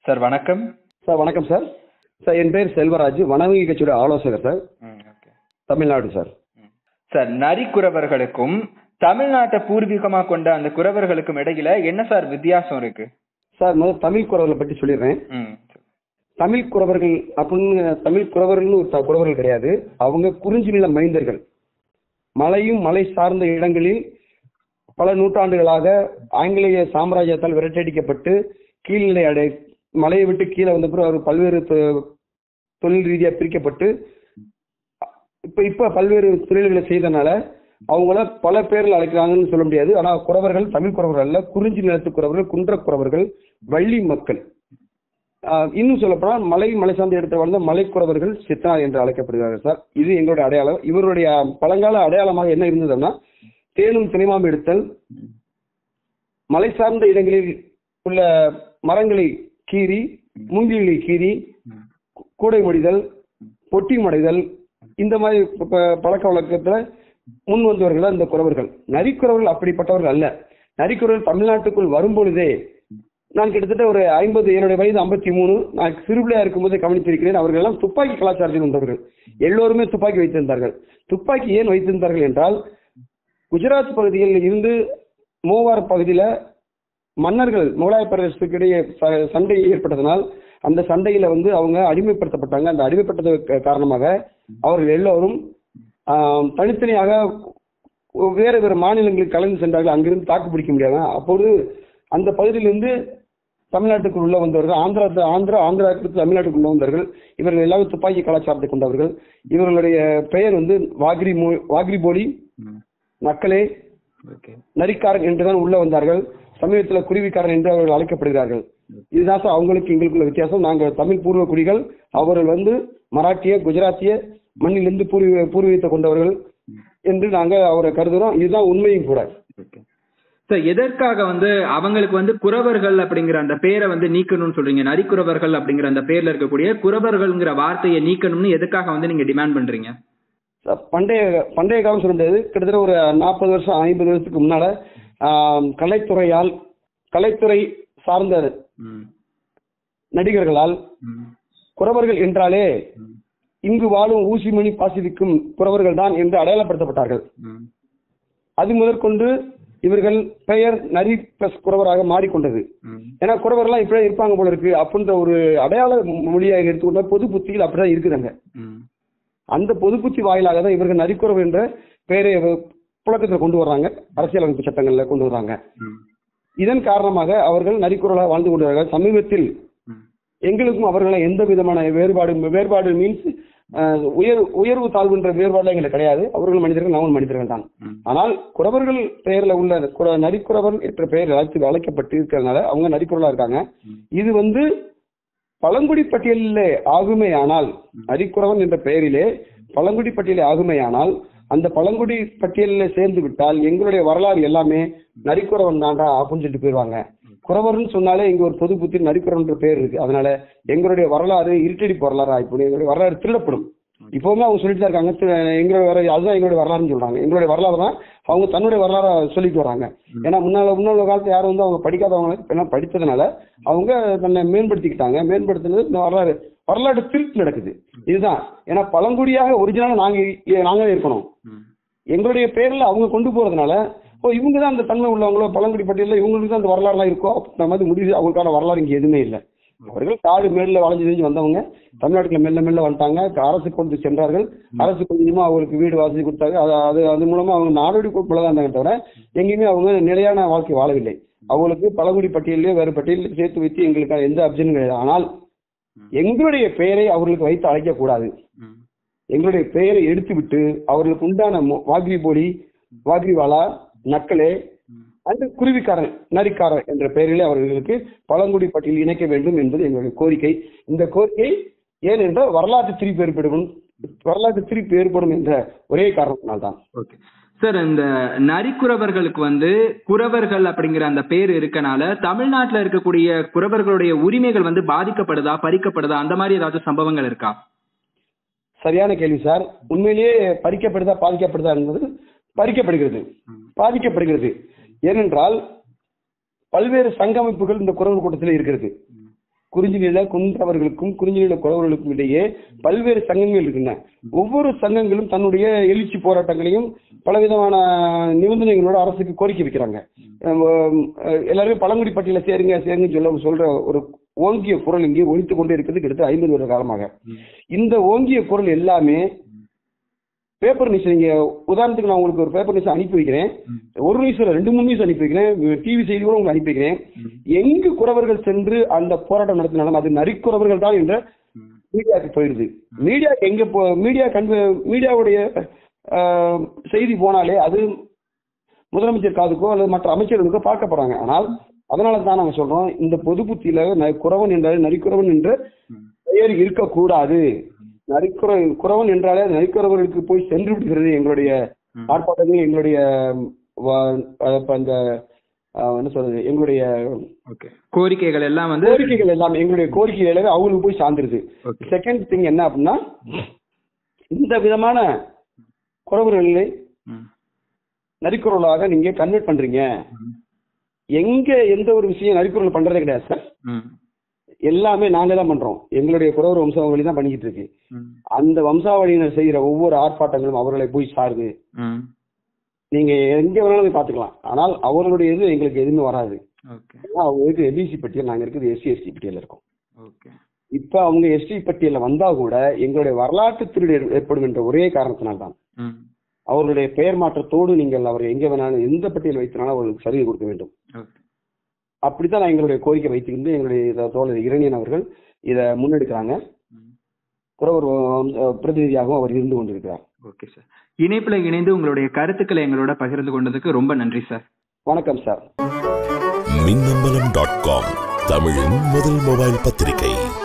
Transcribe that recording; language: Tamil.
சார் வணக்கம் சார் வணக்கம் சார் சார் என் பேர் செல்வராஜ் வனவியல் கட்சியோட ஆலோசகர் sir okay Tamil Nadu sir sir நரிக்குறவர்களுக்கும் தமிழ்நாட்டை பூர்வீகமா கொண்ட அந்த குறவர்களுக்கும் இடையில என்ன சார் வித்தியாசம் இருக்கு சார் முதல்ல தமிழ் குறவர்களை பற்றி சொல்லிடுறேன் ம் தமிழ் குறவர்கள் அப்படின்னு தமிழ் குறவர்கள்னு ஒரு த- குறவர்கள் கிடையாது அவங்க குறிஞ்சி நில மைந்தர்கள் மலையும் மலை சார்ந்த இடங்களில் பல நூற்றாண்டுகளாக ஆங்கிலேய சாம்ராஜ்யத்தால் விரட்டடிக்கப்பட்டு கீழ்நிலை அடை மலையை விட்டு கீழே வந்த பிறகு அவர் பல்வேறு தொ- தொழில் ரீதியாக பிரிக்கப்பட்டு இப்ப இப்ப பல்வேறு தொழில்களை செய்தனால அவங்கள பல பேர்ல அழைக்கிறாங்கன்னு சொல்ல முடியாது ஆனா குறவர்கள் தமிழ் குறவர்கள் அல்ல குறிஞ்சி நிலத்து குறவர்கள் குன்ற குறவர்கள் வள்ளி மக்கள் ஆஹ் இன்னும் சொல்லப்போனால் மலை மலை சார்ந்த இடத்தில் வாழ்ந்த மலைக்குறவர்கள் சித்தா என்று அழைக்கப்படுகிறார்கள் சார் இது எங்களுடைய அடையாளம் இவருடைய பழங்கால அடையாளமாக என்ன இருந்ததுன்னா தேனும் தினைமாம் எடுத்தல் மலை சார்ந்த இடங்களில் உள்ள மரங்களை கீறி மூங்கில்களை கீறி கூடை மடிதல் பொட்டி மடைதல் இந்த மாதிரி ப- ப- பழக்க வழக்கத்துல முன் வந்தவர்கள் தான் இந்த குறவர்கள் நரிக்குறவர்கள் அப்படிப்பட்டவர்கள் அல்ல நரிக்குறவர்கள் தமிழ்நாட்டுக்குள் வரும்பொழுதே நான் கிட்டத்தட்ட ஒரு ஐம்பது என்னுடைய வயது ஐம்பத்தி மூணு நான் சிறுபிள்ளையா இருக்கும்போதே கவனித்திருக்கிறேன் அவர்கள் எல்லாம் துப்பாக்கி கலாச்சாரத்தில் வந்தவர்கள் எல்லோருமே துப்பாக்கி வைத்திருந்தார்கள் துப்பாக்கி ஏன் வைத்திருந்தார்கள் என்றால் குஜராத் பகுதியில் இருந்து மூவார் பகுதியில் மன்னர்கள் முகலாய பிரதேசத்துக்கு இடையே ச- சண்டை ஏற்பட்டதனால் அந்த சண்டையில வந்து அவங்க அடிமைப்படுத்தப்பட்டாங்க அந்த அடிமைப்பட்டது க- காரணமாக அவர்கள் எல்லோரும் ஆம், தனித்தனியாக வேறு வேறு மாநிலங்களுக்கு கலந்து சென்றார்கள் அங்கிருந்து தாக்கு பிடிக்க முடியாத அப்போது அந்த பகுதியிலிருந்து தமிழ்நாட்டுக்குள் உள்ள வந்தவர்கள் ஆந்திரா ஆந்திரா ஆந்திராவுக்கு தமிழ்நாட்டுக்குள்ள வந்தவர்கள் இவர்கள் எல்லாரும் துப்பாக்கி கலாச்சாரத்தை கொண்டவர்கள் இவர்களுடைய பெயர் வந்து வாக்ரி மோ வாக்ரி போலி நக்கலே ஓகே நரிக்காரன் என்றுதான் உள்ள வந்தார்கள் சமீபத்தில் குருவிக்காரன் என்று அவர்கள் அழைக்கப்படுகிறார்கள் இதுதான் சார் அவங்களுக்கு எங்களுக்குள்ள வித்தியாசம் நாங்கள் தமிழ் பூர்வ குடிகள் அவர்கள் வந்து மராட்டிய குஜராத்திய மண்ணிலிருந்து பூர்வீக பூர்வீகத்தை கொண்டவர்கள் என்று நாங்கள் அவரை கருதுகிறோம் இதுதான் உண்மையும் கூட ஓகே சார் எதற்காக வந்து அவங்களுக்கு வந்து குறவர்கள் அப்படிங்கிற அந்த பேரை வந்து நீக்கணும்னு சொல்றீங்க நரிக்குறவர்கள் அப்படிங்கிற அந்த பேர்ல இருக்கக்கூடிய குறவர்கள்ங்கிற வார்த்தையை நீக்கணும்னு எதுக்காக வந்து நீங்க டிமாண்ட் பண்றீங்க சார், பண்டைய பண்டைய காலம் சொல்ல முடியாது கிட்டத்தட்ட ஒரு நாற்பது வருஷம் ஐம்பது வருஷத்துக்கு முன்னால ஆம், கலைத்துறையால் கலைத்துறை சார்ந்த ம் நடிகர்களால் ம் குறவர்கள் என்றாலே ம் இங்கு வாழும் ஊசிமணி பாசிதிக்கும் குறவர்கள் தான் என்று அடையாளப்படுத்தப்பட்டார்கள் ம் அது முதற்கொண்டு இவர்கள் பெயர் நரி பிளஸ் குறவராக மாறிக்கொண்டது ம் ஏன்னா குறவர்லாம் இப்படியே இருப்பாங்க போல இருக்கு அப்படின்ற ஒரு அடையாள மொழியாக எடுத்துக்கொண்ட பொது புத்தியில் அப்படிதான் இருக்குதாங்க ம் அந்த பொது புத்தி வாயிலாக தான் இவர்கள் நரிக்குறவு என்ற பெயரை புழக்கத்தில் கொண்டு வர்றாங்க அரசியலமைப்பு சட்டங்கள்ல கொண்டு வர்றாங்க ம் இதன் காரணமாக அவர்கள் நரிக்குறவராக வாழ்ந்து கொண்டிருக்கிறார்கள் சமீபத்தில் ம் எங்களுக்கும் அவர்களும் எந்த விதமான வேறுபாடு வேறுபாடு மீன்ஸ் உயர் உயர்வு தாழ்வுன்ற வேறுபாடு எங்களுக்கு கிடையாது அவர்கள் மனிதர்கள் நாமும் மனிதர்கள் தான் ம் ஆனால் குறவர்கள் பெயர்ல உள்ள குற- நரிக்குறவர் என்ற பெயர் அழைத்து அழைக்கப்பட்டு இருக்கிறதுனால அவங்க நரிக்குறவா இருக்காங்க ம். இது வந்து பழங்குடி பட்டியலில் ஆகுமேயானால் நரிக்குறவன் என்ற பெயரிலே பழங்குடி பட்டியலில் ஆகுமேயானால் அந்த பழங்குடி பட்டியலில் சேர்ந்து விட்டால் எங்களுடைய வரலாறு எல்லாமே நரிக்குறவன் தாண்டா அப்படின்னு சொல்லிட்டு போயிடுவாங்க குறவர்னு சொன்னாலே இங்க ஒரு பொது புத்தி நரிக்குறவன்ற பேர் இருக்கு அதனால எங்களுடைய வரலாறு இருட்டடிப்பு வரலாறு ஆயிப்போம் எங்களுடைய வரலாறு திருடப்படும் இப்பவுமே அவங்க சொல்லிட்டு தான் இருக்காங்க தி- எங்களுடைய வர- அதுதான் எங்களுடைய வரலாறுன்னு சொல்றாங்க எங்களுடைய வரலாறு தான் அவங்க தன்னுடைய வரலாறை சொல்லிட்டு வராங்க ஏன்னா முன்னால முன்னாள் காலத்துல யாரும் வந்து அவங்க படிக்காதவங்களுக்கு எல்லாம் படித்ததுனால அவங்க தன்னை மேம்படுத்திக்கிட்டாங்க மேம்படுத்தினது இந்த வரலாறு வரலாறு திருட்டு நடக்குது இதுதான் ஏன்னா பழங்குடியாக ஒரிஜினலா நாங்க இ- நாங்களே இருக்கணும் ம் எங்களுடைய பேர்ல அவங்க கொண்டு போறதுனால ஓ இவங்க தான் அந்த தன்மை உள்ளவங்களோ பழங்குடி பட்டியலில் இவங்களுக்கு தான் அந்த வரலாறுலாம் இருக்கோ அந்த மாதிரி முடிவு அவங்களுக்கான வரலாறு இங்க எதுவுமே இல்லை அவர்கள் காடு மேல வளைஞ்சு தெரிஞ்சு வந்தவங்க தமிழ்நாட்டுல மெல்ல மெல்ல வந்துட்டாங்க அரசு கொண்டு சென்றார்கள் அரசு கொஞ்சமா அவங்களுக்கு வீடு வசதி கொடுத்தாங்க அது அது அது மூலமா அவங்க நாடோடி குழுக்குள்ள தான் இருந்தாங்க தவிர எங்கேயுமே அவங்க நிலையான வாழ்க்கை வாழவில்லை அவங்களுக்கு பழங்குடி பட்டியலிலே வேறு பட்டியலில் சேர்த்து வைத்து எங்களுக்கு எந்த அப்ஜெக்டும் கிடையாது ஆனால் எங்களுடைய பெயரை அவர்களுக்கு வைத்து அழைக்கக்கூடாது ம் எங்களுடைய பெயரை எடுத்துவிட்டு அவர்களுக்கு உண்டான மொ- வாக்ரி போலி வாக்ரிவாலா நக்கலே அந்த குருவிக்காரன் நரிக்காரன் என்ற பெயரிலே அவர்களுக்கு பழங்குடி பட்டியல் இணைக்க வேண்டும் என்பது எங்களுடைய கோரிக்கை இந்த கோரிக்கை ஏனென்றால் வரலாற்று திருப்பி ஏற்படும் வரலாற்று திருப்பி ஏற்படும் என்ற ஒரே காரணத்தினால்தான் ஓகே சார் இந்த நரிக்குறவர்களுக்கு வந்து குறவர்கள் அப்படிங்கிற அந்த பேர் இருக்கனால தமிழ்நாட்டுல இருக்கக்கூடிய குறவர்களுடைய உரிமைகள் வந்து பாதிக்கப்படுதா பறிக்கப்படுதா அந்த மாதிரி ஏதாச்சும் சம்பவங்கள் இருக்கா சரியான கேள்வி சார் உண்மையிலேயே பறிக்கப்படுதா பாதிக்கப்படுதா என்பது பறிக்கப்படுகிறது பாதிக்கப்படுகிறது ஏனென்றால் பல்வேறு சங்க அமைப்புகள் இந்த குரல் கூட்டத்தில் இருக்கிறது குறிஞ்சிநில குன்றவர்களுக்கும் குறிஞ்சிநில குறவர்களுக்கும் இடையே பல்வேறு சங்கங்கள் இருக்கின்றன ஒவ்வொரு சங்கங்களும் தன்னுடைய எழுச்சி போராட்டங்களையும் பலவிதமான நிபந்தனைகளோட அரசுக்கு கோரிக்கை வைக்கிறாங்க அஹ் எல்லாருமே பழங்குடி பட்டியல சேருங்க சேருங்க சொல்ல சொல்ற ஒரு ஓங்கிய குரல் இங்கே ஒழித்து கொண்டே இருக்குது கிட்டத்தட்ட ஐம்பது வருட காலமாக இந்த ஓங்கிய குரல் எல்லாமே பேப்பர் நியூஸ் நீங்க உதாரணத்துக்கு நான் உங்களுக்கு ஒரு பேப்பர் நியூஸ் அனுப்பி வைக்கிறேன் ஒரு நியூஸ் இல்ல, ரெண்டு மூணு நியூஸ் அனுப்பி வைக்கிறேன் டிவி செய்தி கூட உங்களுக்கு அனுப்பி வைக்கிறேன் எங்கு குறவர்கள் சென்று அந்த போராட்டம் நடத்தினாலும் அது நரிக்குறவர்கள் தான் என்ற மீடியாவுக்கு போயிடுது மீடியாக்கு எங்க போ மீடியா கண்டு மீடியாவுடைய ஆஹ், செய்தி போனாலே அது முதலமைச்சர் காதுக்கோ அல்லது மற்ற அமைச்சர்களுக்கோ பார்க்கப்படுறாங்க ஆனால் அதனால தான் நாங்க சொல்றோம் இந்த பொது புத்தியில ந- குறவன் என்றாலே நரிக்குறவன் என்ற பெயர் இருக்கக்கூடாது நரிக்குற குறவன் என்றாலே அது நரிக்குறவர்களுக்கு போய் சென்று விடுகிறது எங்களுடைய ஆர்ப்பாட்டங்கள் எங்களுடைய வ- அஹ், இப்ப அந்த அஹ், என்ன சொல்றது எங்களுடைய ஓகே கோரிக்கைகள் எல்லாம் வந்து கோரிக்கைகள் எல்லாம் எங்களுடைய கோரிக்கைகள் எல்லாமே அவங்களுக்கு போய் சார்ந்துருது ஓகே செகண்ட் திங் என்ன அப்படின்னா இந்த விதமான குறவர்களை ம். நரிக்குறவர்களாக நீங்க கன்வெர்ட் பண்றீங்க ம். எங்க எந்த ஒரு விஷயம் நரிக்குறல் பண்றதே கிடையாது சார் ம். எல்லாமே நாங்க தான் பண்றோம் எங்களுடைய குறவர் வம்சாவளி தான் பண்ணிக்கிட்டு இருக்கு ம். அந்த வம்சாவளியினர் செய்யற ஒவ்வொரு ஆர்ப்பாட்டங்களும் அவர்களை போய் சாருது ம். நீங்க எங்க வேணாலும் போய் பாத்துக்கலாம் ஆனால் அவர்களுடைய இது எங்களுக்கு எதுவுமே வராது ஓகே ஏன்னா அவங்க இருக்கு எபிசி பட்டியல் நாங்க இருக்குது எஸ்சி எஸ்டி பட்டியல் இருக்கோம் ஓகே இப்ப அவங்க எஸ்டி பட்டியல்ல வந்தா கூட எங்களுடைய வரலாற்று திருடு ஏற்- ஏற்படும் என்ற ஒரே காரணத்தினால்தான் ம். அவர்களுடைய பெயர் மாற்றத்தோடு நீங்கள் அவரை எங்க வேணாலும் எந்த பட்டியல் வைத்தினாலும் அவர்களுக்கு சலுகை கொடுக்க வேண்டும் ஓகே அப்படித்தான் நான் எங்களுடைய கோரிக்கை வைத்துக்கிட்டு எங்களுடைய இத தோழர் இரணியன் அவர்கள் இதை முன்னெடுக்கிறாங்க ம். குறவர் வம்ச- பிரதிநிதியாகவும் அவர் இருந்து கொண்டிருக்கிறார் ஓகே சார் இணைப்புல இணைந்து உங்களுடைய கருத்துக்களை எங்களோட பகிர்ந்து கொண்டதுக்கு ரொம்ப நன்றி சார் வணக்கம் சார் மின்னம்பலம் டாட் காம் தமிழின் முதல் மொபைல் பத்திரிகை